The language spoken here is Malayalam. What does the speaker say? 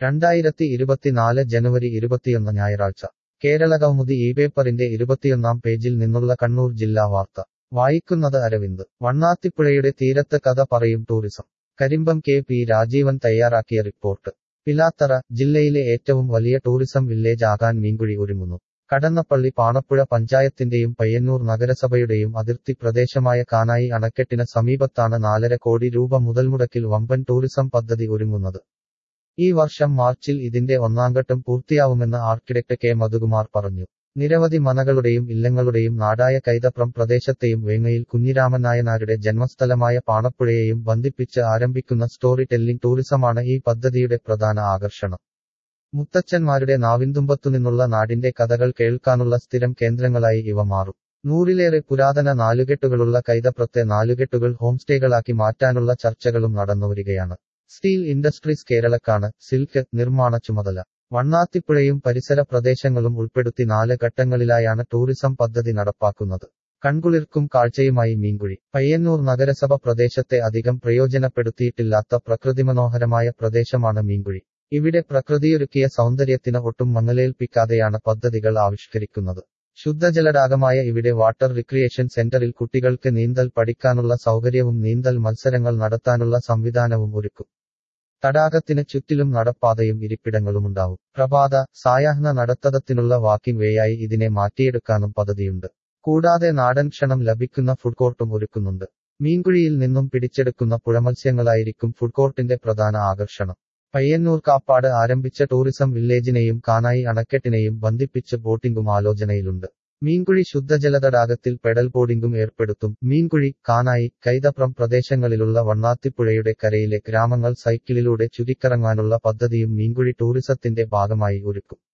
രണ്ടായിരത്തി ഇരുപത്തിനാല് ജനുവരി ഇരുപത്തിയൊന്ന് ഞായറാഴ്ച കേരള കൗമുദി ഈ പേപ്പറിന്റെ ഇരുപത്തിയൊന്നാം പേജിൽ നിന്നുള്ള കണ്ണൂർ ജില്ലാ വാർത്ത വായിക്കുന്നത് അരവിന്ദ് വണ്ണാത്തിപ്പുഴയുടെ തീരത്ത് കഥ പറയും tourism Karimbam K P Rajeevan തയ്യാറാക്കിയ റിപ്പോർട്ട് പിലാത്തറ ജില്ലയിലെ ഏറ്റവും വലിയ ടൂറിസം വില്ലേജ് ആകാൻ മീൻകുഴി ഒരുങ്ങുന്നു കടന്നപ്പള്ളി പാണപ്പുഴ പഞ്ചായത്തിന്റെയും പയ്യന്നൂർ നഗരസഭയുടെയും അതിർത്തി പ്രദേശമായ കാനായി അണക്കെട്ടിന് സമീപത്താണ് നാലര കോടി രൂപ മുതൽമുടക്കിൽ വമ്പൻ ടൂറിസം പദ്ധതി ഒരുങ്ങുന്നത് ഈ വർഷം മാർച്ചിൽ ഇതിന്റെ ഒന്നാംഘട്ടം പൂർത്തിയാവുമെന്ന് ആർക്കിടെക്ട് കെ മധുകുമാർ പറഞ്ഞു നിരവധി മനകളുടെയും ഇല്ലങ്ങളുടെയും നാടായ കൈതപ്രം പ്രദേശത്തെയും വേങ്ങയിൽ കുഞ്ഞിരാമൻ നായനാരുടെ ജന്മസ്ഥലമായ പാണപ്പുഴയെയും ബന്ധിപ്പിച്ച് ആരംഭിക്കുന്ന സ്റ്റോറി ടെല്ലിംഗ് ടൂറിസമാണ് ഈ പദ്ധതിയുടെ പ്രധാന ആകർഷണം മുത്തച്ഛന്മാരുടെ നാവിന്തുമ്പത്തുനിന്നുള്ള നാടിന്റെ കഥകൾ കേൾക്കാനുള്ള സ്ഥിരം കേന്ദ്രങ്ങളായി ഇവ മാറും നൂറിലേറെ പുരാതന നാലുകെട്ടുകളുള്ള കൈതപ്രത്തെ നാലുകെട്ടുകൾ ഹോംസ്റ്റേകളാക്കി മാറ്റാനുള്ള ചർച്ചകളും നടന്നുവരികയാണ് സ്റ്റീൽ ഇൻഡസ്ട്രീസ് കേരളക്കാണ് സിൽക്ക് നിർമ്മാണ ചുമതല വണ്ണാത്തിപ്പുഴയും പരിസര പ്രദേശങ്ങളും ഉൾപ്പെടുത്തി നാല് ഘട്ടങ്ങളിലായാണ് ടൂറിസം പദ്ധതി നടപ്പാക്കുന്നത് കൺകുളിർക്കും കാഴ്ചയുമായി മീൻകുഴി പയ്യന്നൂർ നഗരസഭ പ്രദേശത്തെ അധികം പ്രയോജനപ്പെടുത്തിയിട്ടില്ലാത്ത പ്രകൃതിമനോഹരമായ പ്രദേശമാണ് മീൻകുഴി ഇവിടെ പ്രകൃതിയൊരുക്കിയ സൗന്ദര്യത്തിന് ഒട്ടും മങ്ങലേൽപ്പിക്കാതെയാണ് പദ്ധതികൾ ആവിഷ്കരിക്കുന്നത് ശുദ്ധജലടാകമായ ഇവിടെ വാട്ടർ റിക്രിയേഷൻ സെന്ററിൽ കുട്ടികൾക്ക് നീന്തൽ പഠിക്കാനുള്ള സൗകര്യവും നീന്തൽ മത്സരങ്ങൾ നടത്താനുള്ള സംവിധാനവും ഒരുക്കും തടാകത്തിന് ചുറ്റിലും നടപ്പാതയും ഇരിപ്പിടങ്ങളുമുണ്ടാവും പ്രഭാത സായാഹ്ന നടത്തതത്തിനുള്ള വാക്കിംഗ് വേയായി ഇതിനെ മാറ്റിയെടുക്കാനും പദ്ധതിയുണ്ട് കൂടാതെ നാടൻ ക്ഷണം ലഭിക്കുന്ന ഫുഡ് കോർട്ടും ഒരുക്കുന്നുണ്ട് മീൻകുഴിയിൽ നിന്നും പിടിച്ചെടുക്കുന്ന പുഴമത്സ്യങ്ങളായിരിക്കും ഫുഡ് കോർട്ടിന്റെ പ്രധാന ആകർഷണം പയ്യന്നൂർ കാപ്പാട് ആരംഭിച്ച ടൂറിസം വില്ലേജിനെയും കാനായി അണക്കെട്ടിനെയും ബന്ധിപ്പിച്ച് ബോട്ടിംഗും ആലോചനയിലുണ്ട് മീൻകുഴി ശുദ്ധജലതടാകത്തിൽ പെഡൽ ബോർഡിംഗും ഏർപ്പെടുത്തും മീൻകുഴി കാനായി കൈതപ്രം പ്രദേശങ്ങളിലുള്ള വണ്ണാത്തിപ്പുഴയുടെ കരയിലെ ഗ്രാമങ്ങൾ സൈക്കിളിലൂടെ ചുരിക്കറങ്ങാനുള്ള പദ്ധതിയും മീൻകുഴി ടൂറിസത്തിന്റെ ഭാഗമായി ഒരുക്കും